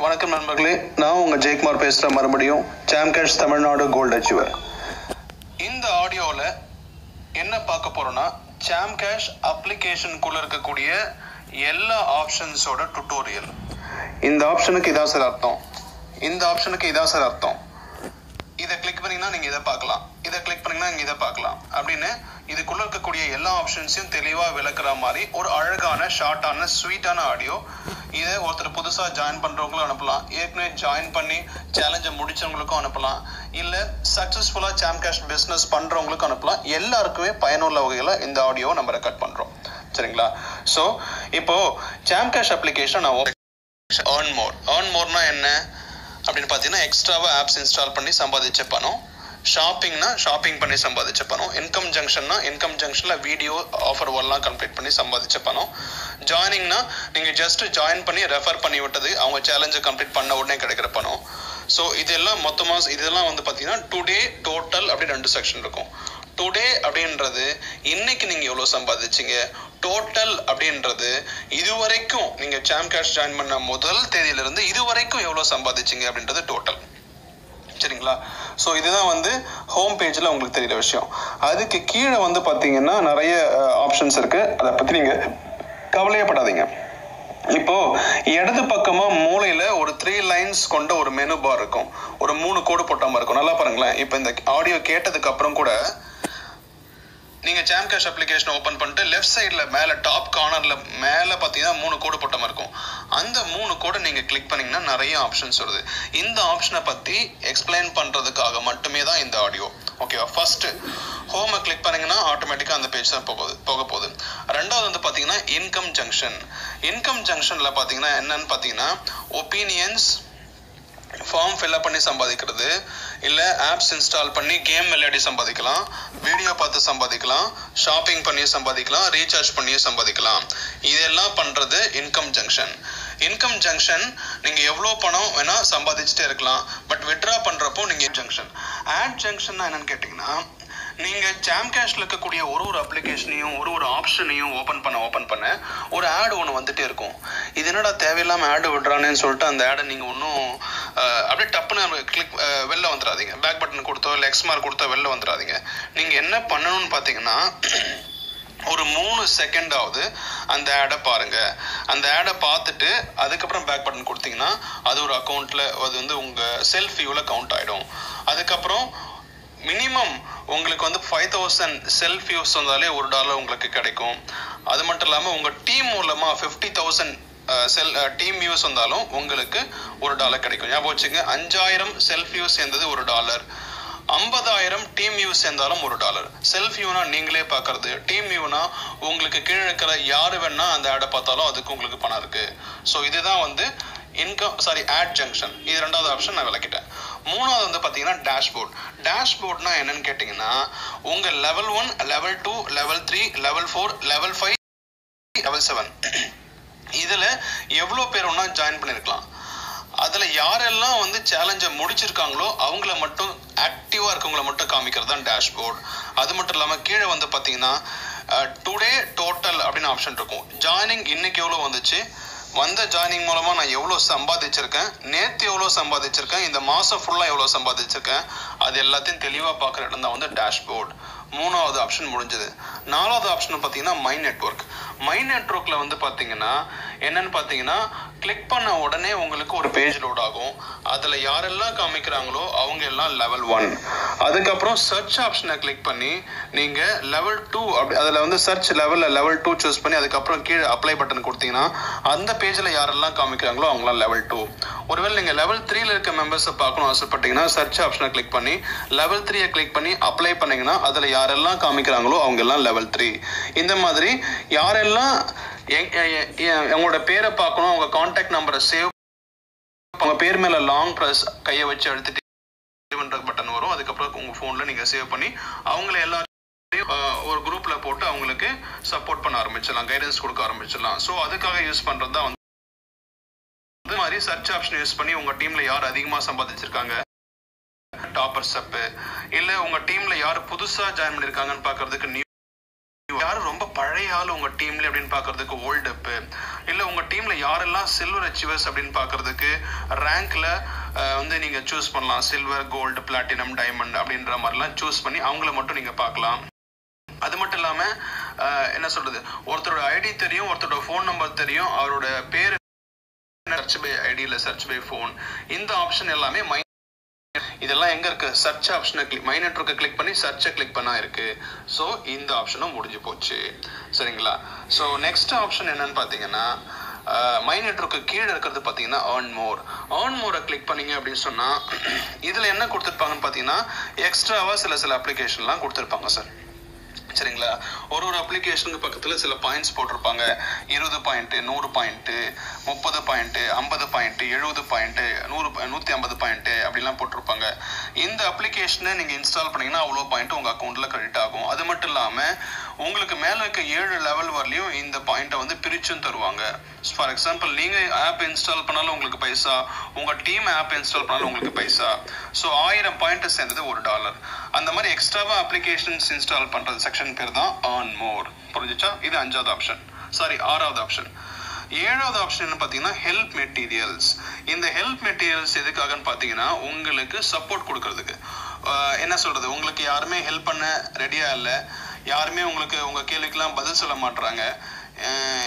வணக்கம் நண்பர்களே நான் உங்க ஜெயக்குமார் பேசுறேன் மறுபடியும் Jam Cash Tamil Nadu gold achiever இந்த ஆடியோவில் என்ன பார்க்க போறோம்னா ஜாம் கேஷ் அப்ளிகேஷனுக்குள்ள இருக்கக்கூடிய எல்லா ஆப்ஷன்ஸோட டுட்டோரியல் இந்த ஆப்ஷனுக்கு இதான் சார் அர்த்தம் இந்த ஆப்ஷனுக்கு இதான் சார் அர்த்தம் இதை கிளிக் பண்ணீங்கன்னா நீங்க இதை பார்க்கலாம் இதை கிளிக் பண்ணீங்கன்னா நீங்க இதை பார்க்கலாம் அப்படின்னு இதுக்குள்ள இருக்கக்கூடிய எல்லா ஆப்ஷன்ஸையும் தெளிவா விளக்குற மாதிரி ஒரு அழகான ஷார்ட்டான ஸ்வீட்டான ஆடியோ இதை ஒருத்தர் புதுசா ஜாயின் பண்றவங்களும் அனுப்பலாம் ஏற்கனவே ஜாயின் பண்ணி சேலஞ்சை முடிச்சவங்களுக்கும் அனுப்பலாம் இல்ல சக்சஸ்ஃபுல்லா சாம் கேஷ் பிசினஸ் பண்றவங்களுக்கும் அனுப்பலாம் எல்லாருக்குமே பயனுள்ள வகையில இந்த ஆடியோவை நம்ம ரெக்கார்ட் பண்றோம் சரிங்களா சோ இப்போ சாம் கேஷ் அப்ளிகேஷன் நான் ஏர்ன் மோர் ஏர்ன் மோர்னா என்ன அப்படின்னு பார்த்தீங்கன்னா எக்ஸ்ட்ராவா ஆப்ஸ் இன்ஸ்டால் பண்ணி சம்பாதிச்ச பணம் ஷாப்பிங்னா ஷாப்பிங் பண்ணி சம்பாதிச்ச பணம் இன்கம் ஜங்ஷன்னா இன்கம் ஜங்ஷன்ல வீடியோ ஆஃபர் எல்லாம் கம்ப்ளீட் பண்ணி சம்பாதிச்ச பணம் ஜாயினிங்னா நீங்க ஜஸ்ட் ஜாயின் பண்ணி ரெஃபர் பண்ணி விட்டது அவங்க சேலஞ்சை கம்ப்ளீட் பண்ண உடனே கிடைக்கிற பணம் ஸோ இதெல்லாம் மொத்தமா இதெல்லாம் வந்து பார்த்தீங்கன்னா டுடே டோட்டல் அப்படின்னு ரெண்டு செக்ஷன் இருக்கும் டுடே அப்படின்றது இன்னைக்கு நீங்க எவ்வளவு சம்பாதிச்சீங்க டோட்டல் அப்படின்றது இதுவரைக்கும் நீங்க சாம் கேஷ் ஜாயின் பண்ண முதல் தேதியில இருந்து இதுவரைக்கும் எவ்வளவு சம்பாதிச்சீங்க அப்படின்றது டோட்டல் சரிங்களா ஸோ இதுதான் வந்து ஹோம் பேஜில் உங்களுக்கு தெரியுற விஷயம் அதுக்கு கீழே வந்து பார்த்தீங்கன்னா நிறைய ஆப்ஷன்ஸ் இருக்கு அதை பற்றி நீங்கள் கவலையப்படாதீங்க இப்போ இடது பக்கமா மூலையில ஒரு த்ரீ லைன்ஸ் கொண்ட ஒரு மெனு பார் இருக்கும் ஒரு மூணு கோடு போட்ட மாதிரி இருக்கும் நல்லா பாருங்களேன் இப்போ இந்த ஆடியோ கேட்டதுக்கு அப்புறம் கூட நீங்க ஜாம் கேஷ் அப்ளிகேஷன் ஓபன் பண்ணிட்டு லெஃப்ட் சைடுல மேல டாப் கார்னர்ல மேல பாத்தீங்கன்னா மூணு கோடு போட்ட மாதிரி இருக்கும் அந்த மூணு கோடை நீங்க கிளிக் பண்ணீங்கன்னா நிறைய ஆப்ஷன்ஸ் வருது இந்த ஆப்ஷனை பத்தி எக்ஸ்பிளைன் பண்றதுக்காக மட்டுமே தான் இந்த ஆடியோ ஓகேவா ஃபர்ஸ்ட் ஹோமை கிளிக் பண்ணீங்கன்னா ஆட்டோமேட்டிக்கா அந்த பேஜ் தான் போகுது போக போகுது ரெண்டாவது வந்து பாத்தீங்கன்னா இன்கம் ஜங்ஷன் இன்கம் ஜங்ஷன்ல பாத்தீங்கன்னா என்னன்னு பாத்தீங்கன்னா ஒப்பீனியன்ஸ் ஃபார்ம் ஃபில்அப் பண்ணி சம்பாதிக்கிறது இல்ல ஆப்ஸ் இன்ஸ்டால் பண்ணி கேம் விளையாடி சம்பாதிக்கலாம் வீடியோ பார்த்து சம்பாதிக்கலாம் ஷாப்பிங் பண்ணி சம்பாதிக்கலாம் ரீசார்ஜ் பண்ணி சம்பாதிக்கலாம் இதெல்லாம் பண்றது இன்கம் ஜங்ஷன் இன்கம் ஜங்ஷன் நீங்க எவ்வளவு பணம் வேணா சம்பாதிச்சுட்டே இருக்கலாம் பட் விட்ரா பண்றப்போ நீங்க ஜங்ஷன் ஆட் ஜங்ஷன் என்னன்னு கேட்டீங்கன்னா நீங்க ஜாம் கேஷ்ல இருக்கக்கூடிய ஒரு ஒரு அப்ளிகேஷனையும் ஒரு ஒரு ஆப்ஷனையும் ஓபன் பண்ண ஓபன் பண்ண ஒரு ஆடு ஒன்று வந்துட்டே இருக்கும் இது என்னடா தேவையில்லாம ஆடு விடுறானேன்னு சொல்லிட்டு அந்த ஆடை நீங்க ஒன்றும் அப்படியே டப்புன்னு கிளிக் வெளில வந்துடாதீங்க பேக் பட்டன் கொடுத்தோ இல்லை எக்ஸ் மார்க் கொடுத்தோ வெளில வந்துடாதீங்க நீங்க என்ன பண்ணணும்னு பார்த்தீங்கன்னா ஒரு மூணு செகண்டாவது அந்த ஆடை பாருங்க அந்த ஆடை பார்த்துட்டு அதுக்கப்புறம் பேக் பட்டன் கொடுத்தீங்கன்னா அது ஒரு அக்கௌண்ட்ல அது வந்து உங்க செல்ஃப் வியூல கவுண்ட் ஆயிடும் அதுக்கப்புறம் மினிமம் உங்களுக்கு வந்து ஃபைவ் தௌசண்ட் செல்ஃப் யூஸ் வந்தாலே ஒரு டாலர் உங்களுக்கு கிடைக்கும் அது மட்டும் இல்லாமல் உங்கள் டீம் மூலமா fifty thousand sell team use வந்தாலும் உங்களுக்கு ஒரு டாலர் கிடைக்கும் ஞாபகம் வச்சுங்க அஞ்சாயிரம் செல்ஃப் யூஸ் சேர்ந்தது ஒரு டாலர் ஐம்பதாயிரம் டீம் யூ சேர்ந்தாலும் ஒரு டாலர் செல்ஃப் யூனா நீங்களே பார்க்கறது டீம் யூனா உங்களுக்கு கீழே இருக்கிற யாரு வேணா அந்த ஆடை பார்த்தாலும் அதுக்கு உங்களுக்கு பணம் இருக்கு ஸோ இதுதான் வந்து இன்கம் சாரி ஆட் ஜங்ஷன் இது ரெண்டாவது ஆப்ஷன் நான் விளக்கிட்டேன் மூணாவது வந்து பார்த்தீங்கன்னா டேஷ்போர்ட் டேஷ்போர்ட்னா என்னன்னு கேட்டிங்கன்னா உங்க level one level two level three level four level five level seven இதுல எவ்வளோ பேர் ஒன்றா ஜாயின் பண்ணியிருக்கலாம் அதுல யாரெல்லாம் வந்து சேலஞ்சை முடிச்சிருக்காங்களோ அவங்கள மட்டும் ஆக்டிவா இருக்கவங்கள மட்டும் காமிக்கிறது தான் டேஷ்போர்ட் அது மட்டும் இல்லாம கீழே வந்து பாத்தீங்கன்னா டுடே டோட்டல் அப்படின்னு ஆப்ஷன் இருக்கும் ஜாயினிங் இன்னைக்கு எவ்வளவு வந்துச்சு வந்த ஜாயினிங் மூலமா நான் எவ்வளவு சம்பாதிச்சிருக்கேன் நேத்து எவ்வளவு சம்பாதிச்சிருக்கேன் இந்த மாசம் ஃபுல்லா எவ்வளவு சம்பாதிச்சிருக்கேன் அது எல்லாத்தையும் தெளிவா பாக்குற இடம் தான் வந்து டேஷ்போர்ட் மூணாவது ஆப்ஷன் முடிஞ்சது நாலாவது ஆப்ஷன் பார்த்தீங்கன்னா மை நெட்ஒர்க் மை நெட்ஒர்க்ல வந்து பார்த்தீங்கன்னா என்னன்னு பார்த்தீங்கன்னா கிளிக் பண்ண உடனே உங்களுக்கு ஒரு பேஜ் லோட் ஆகும் அதில் யாரெல்லாம் காமிக்கிறாங்களோ அவங்க எல்லாம் லெவல் ஒன் அதுக்கப்புறம் சர்ச் ஆப்ஷனை கிளிக் பண்ணி நீங்கள் லெவல் டூ அப்படி அதில் வந்து சர்ச் லெவலில் லெவல் டூ சூஸ் பண்ணி அதுக்கப்புறம் கீழே அப்ளை பட்டன் கொடுத்தீங்கன்னா அந்த பேஜில் யாரெல்லாம் காமிக்கிறாங்களோ அவங்களாம் லெவல் டூ ஒருவேளை நீங்கள் லெவல் த்ரீல இருக்க மெம்பர்ஸை பார்க்கணும் ஆசைப்பட்டீங்கன்னா சர்ச் ஆப்ஷனை கிளிக் பண்ணி லெவல் த்ரீயை கிளிக் பண்ணி அப்ளை பண்ணீங்கன்னா அதில் யாரெல்லாம் காமிக்கிறாங்களோ அவங்க எல்லாம் லெவல் த்ரீ இந்த மாதிரி யாரெல்லாம் உங்களோட பேரை பார்க்கணும் அவங்க கான்டாக்ட் நம்பரை சேவ் உங்க பேர் மேல லாங் ப்ரெஸ் கையை வச்சு அழுத்திட்டு பட்டன் வரும் அதுக்கப்புறம் உங்க போன்ல நீங்க சேவ் பண்ணி அவங்கள எல்லாத்தையும் ஒரு குரூப்ல போட்டு அவங்களுக்கு சப்போர்ட் பண்ண ஆரம்பிச்சிடலாம் கைடன்ஸ் கொடுக்க ஆரம்பிச்சிடலாம் ஸோ அதுக்காக யூஸ் பண்றது தான் வந்து அது மாதிரி சர்ச் ஆப்ஷன் யூஸ் பண்ணி உங்க டீம்ல யார் அதிகமா சம்பாதிச்சிருக்காங்க டாப்பர்ஸ் அப்பு இல்ல உங்க டீம்ல யார் புதுசா ஜாயின் பண்ணிருக்காங்கன்னு பாக்குறதுக்கு நியூ யாரு ரொம்ப பழைய ஆள் உங்க டீம்ல அப்படின்னு பாக்குறதுக்கு ஓல்டு அப்பு இல்ல உங்க டீம்ல யாரெல்லாம் சில்வர் அச்சீவர்ஸ் அப்படின்னு பாக்குறதுக்கு ரேங்க்ல வந்து நீங்க சூஸ் பண்ணலாம் சில்வர் கோல்டு பிளாட்டினம் டைமண்ட் அப்படின்ற மாதிரிலாம் சூஸ் பண்ணி அவங்கள மட்டும் நீங்க பார்க்கலாம் அது மட்டும் இல்லாம அஹ், என்ன சொல்றது ஒருத்தரோட ஐடி தெரியும் ஒருத்தரோட ஃபோன் நம்பர் தெரியும் அவரோட பேர் சர்ச் பை ஐடியில் சர்ச் பை ஃபோன் இந்த ஆப்ஷன் எல்லாமே மை இதெல்லாம் எங்க இருக்கு சர்ச் ஆப்ஷனை கிளிக் மை நெட்ஒர்க்கை கிளிக் பண்ணி சர்ச்சை கிளிக் பண்ணா இருக்கு ஸோ இந்த ஆப்ஷனும் முடிஞ்சு போச்சு சரிங்களா ஸோ நெக்ஸ்ட் ஆப்ஷன் என்னன்னு பார்த்தீங்கன்னா மை நெட்ஒர்க்கு கீழே இருக்கிறது பார்த்தீங்கன்னா earn மோர் earn மோரை கிளிக் பண்ணீங்க அப்படின்னு சொன்னா இதுல என்ன கொடுத்துருப்பாங்கன்னு பார்த்தீங்கன்னா எக்ஸ்ட்ராவா சில சில அப்ளிகேஷன்லாம் கொடுத்துருப்பாங்க சார் சரிங்களா ஒரு ஒரு அப்ளிகேஷனுக்கு பக்கத்துல சில பாயிண்ட்ஸ் போட்டிருப்பாங்க இருபது பாயிண்ட் நூறு பாயிண்ட் முப்பது பாயிண்ட் ஐம்பது பாயிண்ட் எழுபது பாயிண்ட் நூறு நூத்தி ஐம்பது பாயிண்ட் அப்படிலாம் போட்டிருப்பாங்க இந்த அப்ளிகேஷனை நீங்க இன்ஸ்டால் பண்ணீங்கன்னா அவ்வளோ பாயிண்ட் உங்க அக்கௌண்ட்ல கிரெடிட் ஆகும் அது மட்டும் இல்லாம உங்களுக்கு மேல இருக்க ஏழு லெவல் வரலையும் இந்த பாயிண்ட்டை வந்து பிரிச்சும் தருவாங்க ஃபார் எக்ஸாம்பிள் நீங்க ஆப் இன்ஸ்டால் பண்ணாலும் உங்களுக்கு பைசா உங்க டீம் ஆப் இன்ஸ்டால் பண்ணாலும் உங்களுக்கு பைசா ஸோ ஆயிரம் பாயிண்ட் சேர்ந்தது ஒரு டாலர் அந்த மாதிரி எக்ஸ்ட்ராவா அப்ளிகேஷன்ஸ் இன்ஸ்டால் பண்றது செக்ஷன் பேர் தான் earn மோர் புரிஞ்சுச்சா இது அஞ்சாவது ஆப்ஷன் சாரி ஆறாவது ஆப்ஷன் ஏழாவது ஆப்ஷன் என்ன பார்த்தீங்கன்னா ஹெல்ப் மெட்டீரியல்ஸ் இந்த ஹெல்ப் மெட்டீரியல்ஸ் எதுக்காகன்னு பார்த்தீங்கன்னா உங்களுக்கு சப்போர்ட் கொடுக்கறதுக்கு ஆஹ் என்ன சொல்றது உங்களுக்கு யாருமே ஹெல்ப் பண்ண ரெடியா இல்லை யாருமே உங்களுக்கு உங்க கேள்விக்கெல்லாம் பதில் சொல்ல மாட்றாங்க ஆஹ்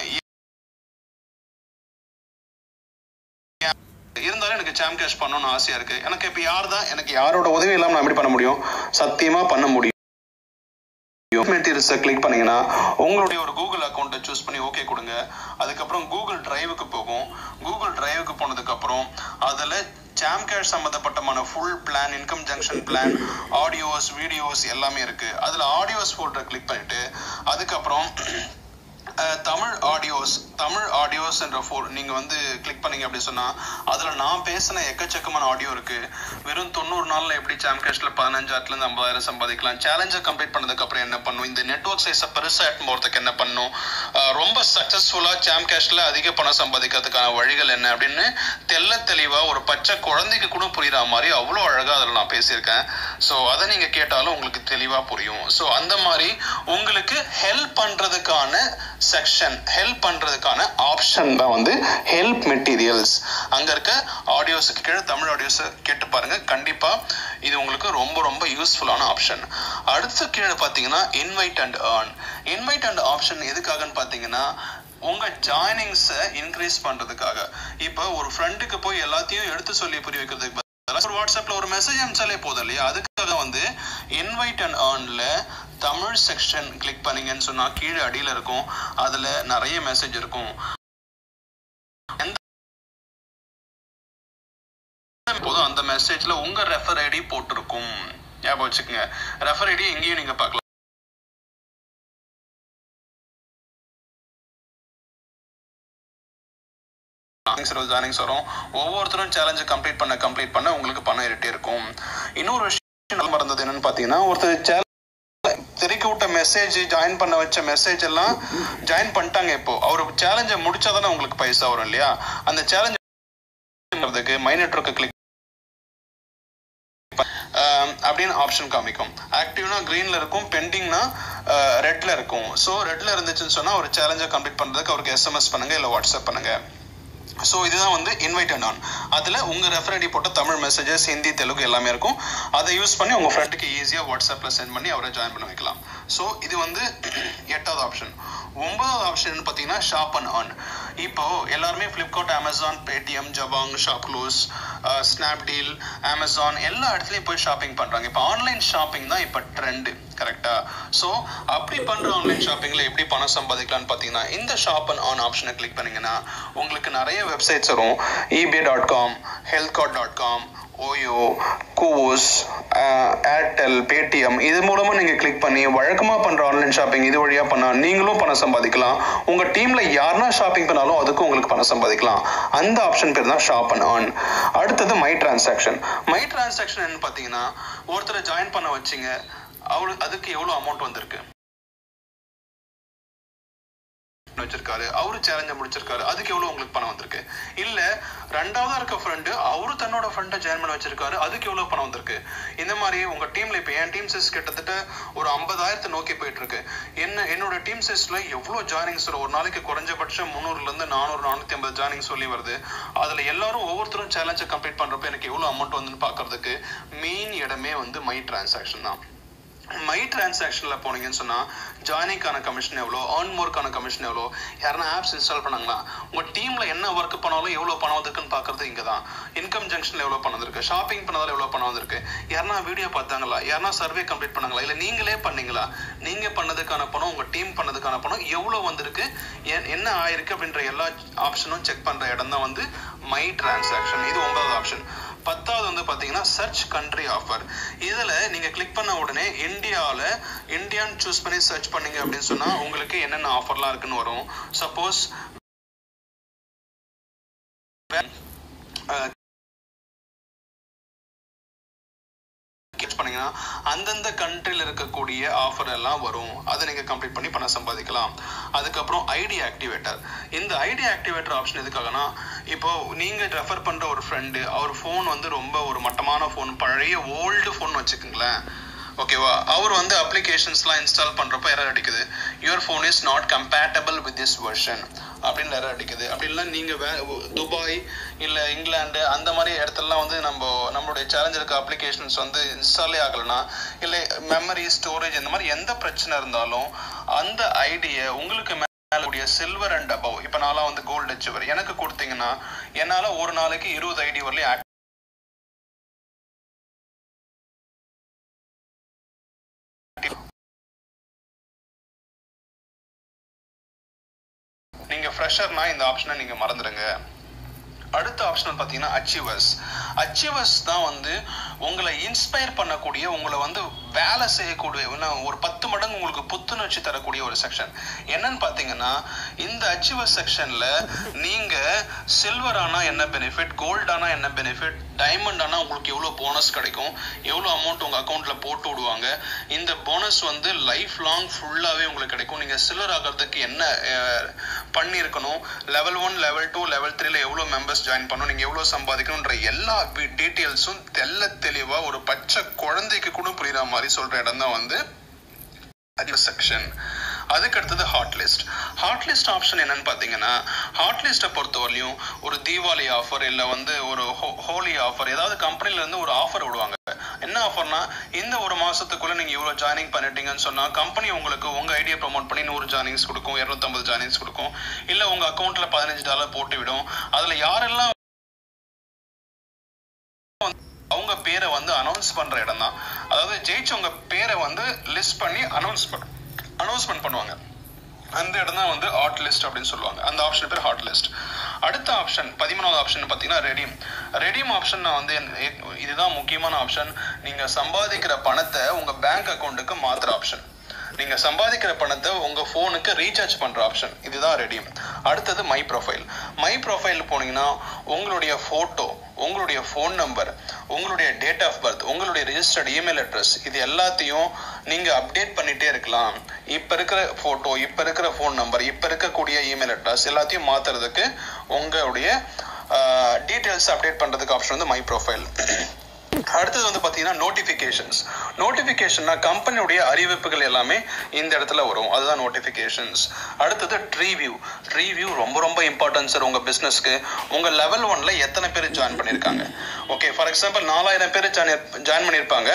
இருந்தாலும் எனக்கு சாம் கேஷ் பண்ணணும்னு ஆசையா இருக்கு எனக்கு இப்ப யார் தான் எனக்கு யாரோட உதவி இல்லாம நான் எப்படி பண்ண முடியும் சத்தியமா பண்ண முடியும் மெட்டீரியல்ஸை கிளிக் பண்ணீங்கன்னா உங்களுடைய ஒரு கூகுள் அக்கௌண்ட்டை சூஸ் பண்ணி ஓகே கொடுங்க அதுக்கப்புறம் கூகுள் டிரைவுக்கு போகும் கூகுள் டிரைவுக்கு போனதுக்கு அப்புறம் அதுல ஜாம் கேஷ் சம்பந்தப்பட்டமான full plan income junction plan audios videos எல்லாமே இருக்கு அதுல ஆடியோஸ் ஃபோல்டர் கிளிக் பண்ணிட்டு அதுக்கப்புறம் அஹ், தமிழ் ஆடியோஸ் தமிழ் ஆடியோஸ் என்ற ஃபோல் நீங்க வந்து கிளிக் பண்ணீங்க அப்படி சொன்னா அதுல நான் பேசின எக்கச்சக்கமான ஆடியோ இருக்கு வெறும் தொண்ணூறு நாள்ல எப்படி சாம் கேஷ்ல பதினஞ்சாயிரத்துல இருந்து ஐம்பதாயிரம் சம்பாதிக்கலாம் சேலஞ்சை கம்ப்ளீட் பண்ணதுக்கு அப்புறம் என்ன பண்ணும் இந்த நெட்வொர்க் சைஸை பெருசா எடுத்து போறதுக்கு என்ன பண்ணும் அஹ், ரொம்ப சக்சஸ்ஃபுல்லா சாம் கேஷ்ல அதிக பணம் சம்பாதிக்கிறதுக்கான வழிகள் என்ன அப்படின்னு தெள்ள தெளிவா ஒரு பச்சை குழந்தைக்கு கூட புரியுற மாதிரி அவ்வளோ அழகா அதில் நான் பேசியிருக்கேன் ஸோ அதை நீங்க கேட்டாலும் உங்களுக்கு தெளிவா புரியும் ஸோ அந்த மாதிரி உங்களுக்கு ஹெல்ப் பண்றதுக்கான செக்ஷன் ஹெல்ப் பண்றதுக்கான ஆப்ஷன் தான் வந்து ஹெல்ப் மெட்டீரியல்ஸ் அங்க இருக்க ஆடியோஸுக்கு கீழே தமிழ் ஆடியோஸை கேட்டு பாருங்க கண்டிப்பா இது உங்களுக்கு ரொம்ப ரொம்ப யூஸ்ஃபுல்லான ஆப்ஷன் அடுத்து கீழே பார்த்தீங்கன்னா invite and earn invite and option எதுக்காகன்னு பார்த்தீங்கன்னா உங்க ஜாயினிங்ஸை இன்க்ரீஸ் பண்றதுக்காக இப்போ ஒரு ஃப்ரெண்டுக்கு போய் எல்லாத்தையும் எடுத்து சொல்லி புரிய வைக்கிறதுக்கு பதிலா ஒரு வாட்ஸ்அப்ல ஒரு மெசேஜ் அனுப்பிச்சாலே போதும் இல்லையா அதுக்காக வந்து இன்வைட் அண்ட் earnல தமிழ் செக்ஷன் கிளிக் பண்ணீங்கன்னு சொன்னா கீழே அடியில இருக்கும் அதுல நிறைய மெசேஜ் இருக்கும் எந்த போதும் அந்த மெசேஜ்ல உங்க ரெஃபர் ஐடி போட்டிருக்கும் ஞாபகம் வச்சுக்கோங்க ரெஃபர் ஐடி எங்கேயும் நீங்க பார்க்கலாம் ஜாயினிங்ஸ் வரும் ஒவ்வொருத்தரும் சேலஞ்சை கம்ப்ளீட் பண்ண கம்ப்ளீட் பண்ண உங்களுக்கு பணம் ஏறிட்டே இருக்கும் இன்னொரு விஷயம் மறந்தது என்னன்னு பாத்தீங்கன்னா ஒருத்தர் challenge தெரிவிக்க விட்ட மெசேஜ் ஜாயின் பண்ண வச்ச மெசேஜ் எல்லாம் ஜாயின் பண்ணிட்டாங்க இப்போ அவர் சேலஞ்சை முடிச்சாதானே உங்களுக்கு பைசா வரும் இல்லையா அந்த சேலஞ்ச் மை நெட்ஒர்க்கை கிளிக் அப்படின்னு ஆப்ஷன் காமிக்கும் ஆக்டிவ்னா கிரீன்ல இருக்கும் பெண்டிங்னா ரெட்ல இருக்கும் ஸோ ரெட்ல இருந்துச்சுன்னு சொன்னா ஒரு சேலஞ்சை கம்ப்ளீட் பண்றதுக்கு அவருக்கு எஸ்எம்எஸ் பண்ணுங்க இல்லை வாட்ஸ்அப் பண்ணுங்க ஸோ இதுதான் வந்து இன்வைட் அண்ட் ஆன் அதில் உங்கள் ரெஃபரடி போட்ட தமிழ் மெசேஜஸ் ஹிந்தி தெலுங்கு எல்லாமே இருக்கும் அதை யூஸ் பண்ணி உங்கள் ஃப்ரெண்டுக்கு ஈஸியாக வாட்ஸ்அப்பில் சென்ட் பண்ணி அவரை ஜாயின் பண்ண வைக்கலாம் ஸோ இது வந்து எட்டாவது ஆப்ஷன் ஒன்பதாவது ஆப்ஷன் பார்த்தீங்கன்னா ஷாப் அண்ட் ஆன் இப்போ எல்லாருமே Flipkart Amazon Paytm Jabong ShopClues Snapdeal Amazon எல்லா இடத்துலையும் போய் ஷாப்பிங் பண்ணுறாங்க இப்போ ஆன்லைன் ஷாப்பிங் தான் இப்போ ட்ரெண்டு கரெக்டா ஸோ அப்படி பண்ற ஆன்லைன் ஷாப்பிங்ல எப்படி பணம் சம்பாதிக்கலாம்னு பார்த்தீங்கன்னா இந்த ஷாப் அண்ட் ஆன் ஆப்ஷனை கிளிக் பண்ணீங்கன்னா உங்களுக்கு நிறைய வெப்சைட்ஸ் வரும் eBay dot com HealthKart dot com OYO கூவோஸ் ஏர்டெல் பேடிஎம் இது மூலமா நீங்க கிளிக் பண்ணி வழக்கமா பண்ற ஆன்லைன் ஷாப்பிங் இது வழியா பண்ணா நீங்களும் பணம் சம்பாதிக்கலாம் உங்க டீம்ல யாருன்னா ஷாப்பிங் பண்ணாலும் அதுக்கும் உங்களுக்கு பணம் சம்பாதிக்கலாம் அந்த ஆப்ஷன் பேர் தான் ஷாப் அண்ட் earn அடுத்தது மை டிரான்சாக்ஷன் மை டிரான்சாக்ஷன் பாத்தீங்கன்னா ஒருத்தரை ஜாயின் பண்ண வச்சீங்க அவரு அதுக்கு எவ்வளவு அமௌண்ட் வந்திருக்கு வச்சிருக்காரு அவரு சேலஞ்ச முடிச்சிருக்காரு அதுக்கு எவ்வளவு உங்களுக்கு பணம் வந்திருக்கு இல்ல ரெண்டாவதா இருக்க ஃப்ரெண்டு அவரு தன்னோட ஃப்ரெண்டை ஜாயின் பண்ண வச்சிருக்காரு அதுக்கு எவ்வளவு பணம் வந்திருக்கு இந்த மாதிரி உங்க டீம்ல இப்ப என் டீம் சைஸ் கிட்டத்தட்ட ஒரு ஐம்பதாயிரத்தை நோக்கி போயிட்டு இருக்கு என்ன என்னோட டீம் சைஸ்ல எவ்வளவு ஜாயினிங்ஸ் ஒரு நாளைக்கு குறைஞ்சபட்சம் முந்நூறுல இருந்து நானூறு நானூத்தி ஐம்பது ஜாயினிங் சொல்லி வருது அதுல எல்லாரும் ஒவ்வொருத்தரும் சேலஞ்சை கம்ப்ளீட் பண்றப்ப எனக்கு எவ்வளவு அமௌண்ட் வந்துன்னு பாக்குறதுக்கு மெயின் இடமே வந்து மை டிரான்சாக்ஷன் தான் மை டிரான்சாக்ஷன்ல போனீங்கன்னு சொன்னா ஜாயினிங்கான கமிஷன் எவ்வளோ ஏர்ன் மோர்க்கான கமிஷன் எவ்வளோ யாருன்னா ஆப்ஸ் இன்ஸ்டால் பண்ணாங்களா உங்க டீம்ல என்ன ஒர்க் பண்ணாலும் எவ்வளவு பணம் வந்திருக்குன்னு பாக்குறது இங்க தான் இன்கம் ஜங்ஷன்ல எவ்வளவு பணம் வந்திருக்கு ஷாப்பிங் பண்ணதால எவ்வளவு பணம் வந்திருக்கு யாருன்னா வீடியோ பார்த்தாங்களா யாருன்னா சர்வே கம்ப்ளீட் பண்ணாங்களா இல்ல நீங்களே பண்ணீங்களா நீங்க பண்ணதுக்கான பணம் உங்க டீம் பண்ணதுக்கான பணம் எவ்வளவு வந்திருக்கு எ- என்ன ஆயிருக்கு அப்படின்ற எல்லா ஆப்ஷனும் செக் பண்ற இடம் தான் வந்து மை டிரான்சாக்ஷன் இது ஒன்பதாவது ஆப்ஷன் பத்தாவது வந்து பாத்தீங்கன்னா சர்ச் கண்ட்ரி ஆஃபர் இதுல நீங்க கிளிக் பண்ண உடனே இந்தியால இந்தியான்னு சூஸ் பண்ணி சர்ச் பண்ணீங்க அப்படின்னு சொன்னா உங்களுக்கு என்னென்ன ஆஃபர்லாம் இருக்குன்னு வரும் சப்போஸ் பண்ணீங்கன்னா அந்தந்த கண்ட்ரில இருக்கக்கூடிய ஆஃபர் எல்லாம் வரும் அதை நீங்க கம்ப்ளீட் பண்ணி பணம் சம்பாதிக்கலாம் அதுக்கப்புறம் ஐடி ஆக்டிவேட்டர் இந்த ஐடி ஆக்டிவேட்டர் ஆப்ஷன் எதுக்காகனா இப்போ நீங்க ரெஃபர் பண்ற ஒரு ஃப்ரெண்டு அவர் ஃபோன் வந்து ரொம்ப ஒரு மட்டமான ஃபோன் பழைய ஓல்டு ஃபோன் வச்சுக்கோங்களேன் ஓகேவா அவர் வந்து அப்ளிகேஷன்ஸ்லாம் இன்ஸ்டால் பண்றப்ப எரர் அடிக்குது your phone is not compatible with this version அப்படின்னு எரர் அடிக்குது அப்படி இல்லை நீங்க வே- துபாய் இல்ல இங்கிலாந்து அந்த மாதிரி இடத்துலலாம் வந்து நம்ம நம்மளுடைய சேலஞ்ச் இருக்க அப்ளிகேஷன்ஸ் வந்து இன்ஸ்டாலே ஆகலைன்னா இல்லை மெமரி ஸ்டோரேஜ் இந்த மாதிரி எந்த பிரச்சனை இருந்தாலும் அந்த ஐடியை உங்களுக்கு மேலக்கூடிய சில்வர் அண்ட் அபவ் இப்போ நான்லாம் வந்து கோல்டு அச்சீவர் எனக்கு கொடுத்தீங்கன்னா என்னால ஒரு நாளைக்கு இருபது ஐடி வரலையும் act- நீங்க ஃப்ரெஷர்னா இந்த ஆப்ஷனை நீங்க மறந்துடுங்க அடுத்த ஆப்ஷன் பார்த்தீங்கன்னா அச்சீவர்ஸ் அச்சீவர்ஸ் தான் வந்து உங்களை இன்ஸ்பயர் பண்ணக்கூடிய உங்களை வந்து வேலை செய்யக்கூடிய இன்னும் ஒரு பத்து மடங்கு உங்களுக்கு புத்துணர்ச்சி தரக்கூடிய ஒரு செக்ஷன் என்னன்னு பார்த்தீங்கன்னா இந்த அச்சீவர் செக்ஷன்ல நீங்க சில்வர் ஆனா என்ன பெனிஃபிட் கோல்ட் ஆனா என்ன பெனிஃபிட் டைமண்ட் ஆனா உங்களுக்கு எவ்வளவு போனஸ் கிடைக்கும் எவ்வளவு அமௌண்ட் உங்க அக்கௌண்ட்ல போட்டு விடுவாங்க இந்த போனஸ் வந்து லைஃப் லாங் ஃபுல்லாவே உங்களுக்கு கிடைக்கும் நீங்க சில்லர் ஆகிறதுக்கு என்ன அஹ், பண்ணியிருக்கணும் level one level two level த்ரீல எவ்வளவு மெம்பர்ஸ் ஜாயின் பண்ணணும் நீங்க எவ்வளவு சம்பாதிக்கணும்ன்ற எல்லா டீட்டெயில்ஸும் தெள்ள தெளிவா ஒரு பச்சை குழந்தைக்கு கூட புரியுற மாதிரி சொல்ற இடம் தான் வந்து செக்ஷன் அதுக்கு அடுத்தது hot list hot list option என்னன்னு பாத்தீங்கன்னா ஹாட் லிஸ்ட்டை பொறுத்தவரையும் ஒரு தீபாவளி ஆஃபர் இல்ல வந்து ஒரு ஹோலி ஆஃபர் ஏதாவது கம்பெனில இருந்து ஒரு ஆஃபர் விடுவாங்க என்ன ஆஃபர்னா இந்த ஒரு மாசத்துக்குள்ள நீங்க இவ்வளவு ஜாயினிங் பண்ணிட்டீங்கன்னு சொன்னா கம்பெனி உங்களுக்கு உங்க ஐடியா ப்ரோமோட் பண்ணி நூறு ஜாயினிங்ஸ் கொடுக்கும் 250 ஜாயினிங்ஸ் கொடுக்கும் இல்ல உங்க அக்கௌண்ட்ல பதினஞ்சு டாலர் போட்டு விடும் அதுல யாரெல்லாம் அவங்க பேரை வந்து அனௌன்ஸ் பண்ற இடம் தான் அதாவது ஜெயிச்சவங்க பேரை வந்து லிஸ்ட் பண்ணி அனௌன்ஸ் பண்ண அனௌன்ஸ்மெண்ட் பண்ணுவாங்க அந்த இடம் தான் வந்து ஹாட் லிஸ்ட் அப்படின்னு சொல்லுவாங்க அந்த ஆப்ஷன் பேர் ஹாட் லிஸ்ட் அடுத்த ஆப்ஷன் பதிமூணாவது ஆப்ஷன் பார்த்தீங்கன்னா ரெடீம் ரெடீம் ஆப்ஷன் நான் வந்து என்- இதுதான் முக்கியமான ஆப்ஷன் நீங்க சம்பாதிக்கிற பணத்தை உங்க பேங்க் அக்கௌண்ட்டுக்கு மாத்துற ஆப்ஷன் நீங்க சம்பாதிக்கிற பணத்தை உங்க போனுக்கு ரீசார்ஜ் பண்ற ஆப்ஷன் இதுதான் ரெடீம் அடுத்தது மை ப்ரொஃபைல் மை ப்ரொஃபைல் போனீங்கன்னா உங்களுடைய போட்டோ உங்களுடைய ஃபோன் நம்பர் உங்களுடைய டேட் ஆஃப் பர்த் உங்களுடைய ரெஜிஸ்டர்ட் இமெயில் அட்ரஸ் இது எல்லாத்தையும் நீங்க அப்டேட் பண்ணிட்டே இருக்கலாம் இப்ப இருக்கிற போட்டோ இப்ப இருக்கிற ஃபோன் நம்பர் இப்ப இருக்கக்கூடிய இமெயில் அட்ரஸ் எல்லாத்தையும் மாத்துறதுக்கு உங்களுடைய டீடைல்ஸ் அப்டேட் பண்றதுக்கு ஆப்ஷன் வந்து மை ப்ரொஃபைல் அடுத்தது வந்து பாத்தீங்கன்னா நோட்டிபிகேஷன்ஸ் நோட்டிபிகேஷன்னா கம்பெனியுடைய அறிவிப்புகள் எல்லாமே இந்த இடத்துல வரும் அதுதான் நோட்டிபிகேஷன்ஸ் அடுத்தது ட்ரீவியூ ட்ரீவியூ ரொம்ப ரொம்ப இம்பார்ட்டன்ட் சார் உங்க பிசினஸ்க்கு உங்க லெவல் ஒன்ல எத்தனை பேர் ஜாயின் பண்ணிருக்காங்க ஓகே ஃபார் எக்ஸாம்பிள் நாலாயிரம் பேர் ஜாயின் பண்ணிருப்பாங்க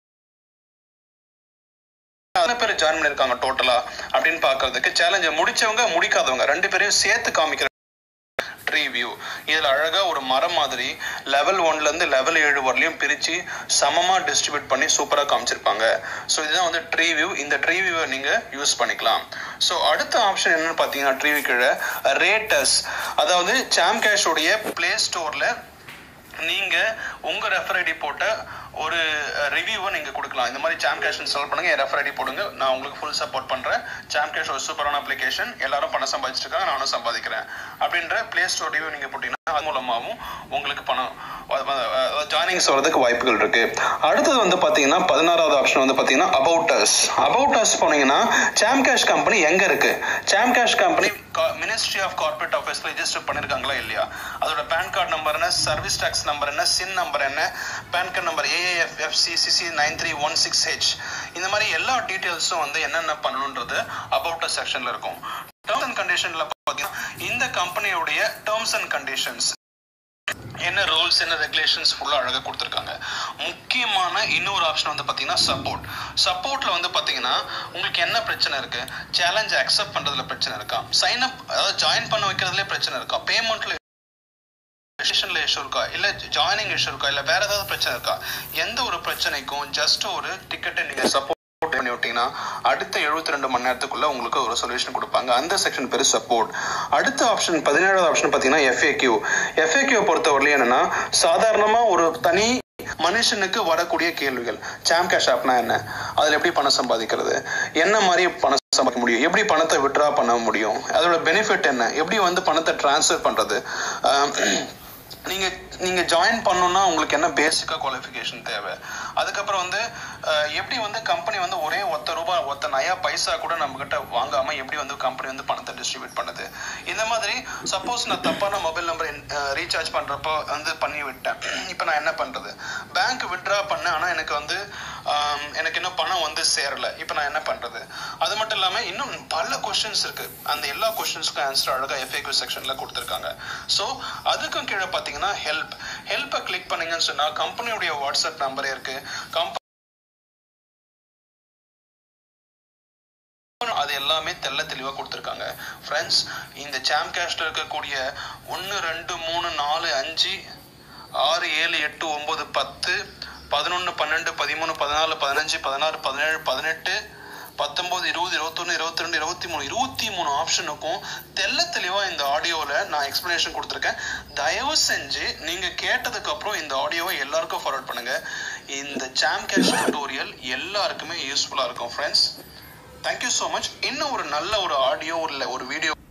எத்தனை பேர் ஜாயின் பண்ணிருக்காங்க டோட்டலா அப்படின்னு பாக்குறதுக்கு சேலஞ்சை முடிச்சவங்க முடிக்காதவங்க ரெண்டு பேரையும் சேர்த்து காமிக்கிற ட்ரீ வியூ இதுல அழகா ஒரு மரம் மாதிரி லெவல் ஒன்ல இருந்து லெவல் ஏழு வரலையும் பிரிச்சு சமமா டிஸ்ட்ரிபியூட் பண்ணி சூப்பரா காமிச்சிருப்பாங்க ஸோ இதுதான் வந்து ட்ரீ வியூ இந்த ட்ரீ வியூவை நீங்க யூஸ் பண்ணிக்கலாம் ஸோ அடுத்த ஆப்ஷன் என்னன்னு பாத்தீங்கன்னா ட்ரீ வியூ கீழே ரேட்டஸ் அதாவது சாம் கேஷ் உடைய பிளே ஸ்டோர்ல நீங்க உங்க ரெஃபர் ஐடி போட்ட ஒரு ரிவ்யூவை நீங்க கொடுக்கலாம் இந்த மாதிரி சாம் கேஷ் இன்ஸ்டால் பண்ணுங்க என் ரெஃபர் ஐடி போடுங்க நான் உங்களுக்கு ஃபுல் சப்போர்ட் பண்றேன் சாம் கேஷ் ஒரு சூப்பரான அப்ளிகேஷன் எல்லாரும் பணம் சம்பாதிச்சிட்டு இருக்காங்க நானும் சம்பாதிக்கிறேன் அப்படின்ற பிளே ஸ்டோர் ரிவ்யூ நீங்க போட்டீங்கன்னா அது மூலமாகவும் உங்களுக்கு பணம் ஜாயினிங்ஸ் வரதுக்கு வாய்ப்புகள் இருக்கு அடுத்தது வந்து பாத்தீங்கன்னா பதினாறாவது ஆப்ஷன் வந்து பாத்தீங்கன்னா அபவுட் அஸ் அபவுட் அஸ் போனீங்கன்னா சாம் கேஷ் கம்பெனி எங்க இருக்கு Sam Cash company ministry of corporate ஆஃபீஸ்ல ரெஜிஸ்டர் பண்ணிருக்காங்களா இல்லையா அதோட பேன் கார்டு நம்பர் என்ன சர்வீஸ் டாக்ஸ் நம்பர் என்ன சின் நம்பர் என்ன PAN card number A A F F C C C nine three one six H இந்த மாதிரி எல்லா டீட்டெயில்ஸும் வந்து என்னென்ன பண்ணணுன்றது அபவுட் அஸ் செக்ஷன்ல இருக்கும் டேர்ம்ஸ் அண்ட் கண்டிஷன்ல பாத்தீங்கன்னா இந்த கம்பெனியுடைய டேர்ம்ஸ் அண்ட் கண்டிஷன்ஸ் என்ன ரூல்ஸ் என்ன ரெகுலேஷன்ஸ் ஃபுல்லா அழகா கொடுத்துருக்காங்க முக்கியமான இன்னொரு ஆப்ஷன் வந்து பாத்தீங்கன்னா சப்போர்ட் சப்போர்ட்ல வந்து பாத்தீங்கன்னா உங்களுக்கு என்ன பிரச்சனை இருக்கு சேலஞ்ச் அக்செப்ட் பண்றதுல பிரச்சனை இருக்கா சைன் அப் அதாவது ஜாயின் பண்ண வைக்கிறதுல பிரச்சனை இருக்கா பேமெண்ட்ல ரெஜிஸ்ட்ரேஷன்ல இஷ்யூ இருக்கா இல்ல ஜாயினிங் இஷ்யூ இருக்கா இல்ல வேற ஏதாவது பிரச்சனை இருக்கா எந்த ஒரு பிரச்சனைக்கும் ஜஸ்ட் ஒரு டிக்கெட்டை நீங்க சப்போர்ட் பண்ணி விட்டீங்கன்னா அடுத்த எழுபத்தி ரெண்டு மணி நேரத்துக்குள்ள உங்களுக்கு ஒரு சொல்யூஷன் கொடுப்பாங்க அந்த செக்ஷன் பேரு சப்போர்ட் அடுத்த ஆப்ஷன் பதினேழாவது ஆப்ஷன் பாத்தீங்கன்னா எஃப்ஏக்யூ எஃப்ஏக்யூ பொறுத்தவரையிலும் என்னன்னா சாதாரணமா ஒரு தனி மனுஷனுக்கு வரக்கூடிய கேள்விகள் சாம் கேஷ் ஆப்னா என்ன அதுல எப்படி பணம் சம்பாதிக்கிறது என்ன மாதிரி பணம் சம்பாதிக்க முடியும் எப்படி பணத்தை விட்ரா பண்ண முடியும் அதோட பெனிஃபிட் என்ன எப்படி வந்து பணத்தை டிரான்ஸ்ஃபர் பண்றது ஆஹ் நீங்க நீங்க ஜாயின் பண்ணணும்னா உங்களுக்கு என்ன பேசிக்கா குவாலிஃபிகேஷன் தேவை அதுக்கப்புறம் வந்து அஹ், எப்படி வந்து கம்பெனி வந்து ஒரே ஒத்த ரூபாய் ஒத்த நயா பைசா கூட நம்ம கிட்ட வாங்காம எப்படி வந்து கம்பெனி வந்து பணத்தை டிஸ்ட்ரிபியூட் பண்ணுது இந்த மாதிரி சப்போஸ் நான் தப்பான மொபைல் நம்பர் ரீசார்ஜ் பண்றப்போ வந்து பண்ணி விட்டேன் இப்போ நான் என்ன பண்றது பேங்க் வித்ட்ரா பண்ணேன் ஆனா எனக்கு வந்து ஆம், எனக்கு இன்னும் பணம் வந்து சேரல இப்போ நான் என்ன பண்றது அது மட்டும் இல்லாம இன்னும் பல கொஸ்டின்ஸ் இருக்கு அந்த எல்லா கொஸ்டின்ஸ்க்கும் ஆன்சர் அழகா எஃப்ஏக்யூ செக்ஷன்ல கொடுத்துருக்காங்க ஸோ அதுக்கும் கீழே பார்த்தீங்கன்னா ஹெல்ப் ஹெல்ப்பை கிளிக் பண்ணீங்கன்னு சொன்னா கம்பெனியுடைய வாட்ஸ்அப் நம்பரே இருக்கு கம்பெனி அது எல்லாமே தெள்ள தெளிவா கொடுத்துருக்காங்க ஃப்ரெண்ட்ஸ் இந்த சாம் கேஷ்ல இருக்கக்கூடிய ஒன்று ரெண்டு மூணு நாலு அஞ்சு ஆறு ஏழு எட்டு ஒன்பது பத்து பதினொன்று பன்னெண்டு பதிமூணு பதினாலு பதினஞ்சு பதினாறு பதினேழு பதினெட்டு பத்தொன்பது இருபது இருபத்தொன்னு இருபத்தி ரெண்டு இருபத்தி மூணு இருபத்தி மூணு ஆப்ஷனுக்கும் தெள்ள தெளிவா இந்த ஆடியோல நான் எக்ஸ்பிளனேஷன் கொடுத்துருக்கேன் தயவு செஞ்சு நீங்க கேட்டதுக்கு அப்புறம் இந்த ஆடியோவை எல்லாருக்கும் ஃபார்வர்ட் பண்ணுங்க இந்த சாம் கேஷ் டுட்டோரியல் எல்லாருக்குமே யூஸ்ஃபுல்லா இருக்கும் ஃப்ரெண்ட்ஸ் தேங்க்யூ ஸோ மச் இன்னும் ஒரு நல்ல ஒரு ஆடியோ இல்லை ஒரு வீடியோ